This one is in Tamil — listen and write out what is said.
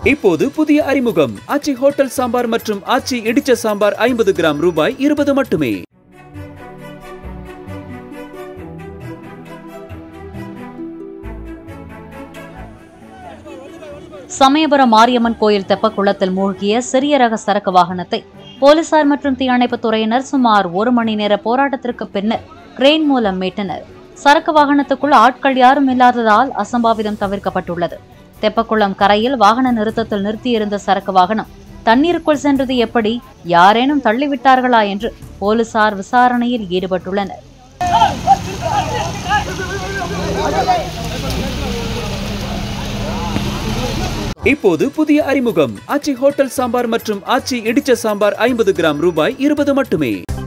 இப்போது புதிய அறிமுகம் ஆச்சி ஹோட்டல் சாம்பார் மற்றும் ஆச்சி இடிச்ச சாம்பார் ஐம்பது கிராம் ரூபாய் இருபது மட்டுமே சமயபுரம் மாரியம்மன் கோயில் தெப்பக்குளத்தில் மூழ்கிய சிறிய ரக சரக்கு வாகனத்தை போலீசார் மற்றும் தீயணைப்புத் துறையினர் சுமார் ஒரு மணி நேர போராட்டத்திற்கு பின்னர் கிரெயின் மூலம் மீட்டனர் சரக்கு வாகனத்துக்குள் ஆட்கள் யாரும் இல்லாததால் அசம்பாவிதம் தவிர்க்கப்பட்டுள்ளது தெப்பக்குளம் கரையில் வாகன நிறுத்தத்தில் நிறுத்தியிருந்த சரக்கு வாகனம் தண்ணீருக்குள் சென்றது எப்படி யாரேனும் தள்ளிவிட்டார்களா என்று போலீசார் விசாரணையில் ஈடுபட்டுள்ளனர் இப்போது புதிய அறிமுகம் ஆச்சி ஹோட்டல் சாம்பார் மற்றும் ஆச்சி இடிச்ச சாம்பார் ஐம்பது கிராம் ரூபாய் இருபது மட்டுமே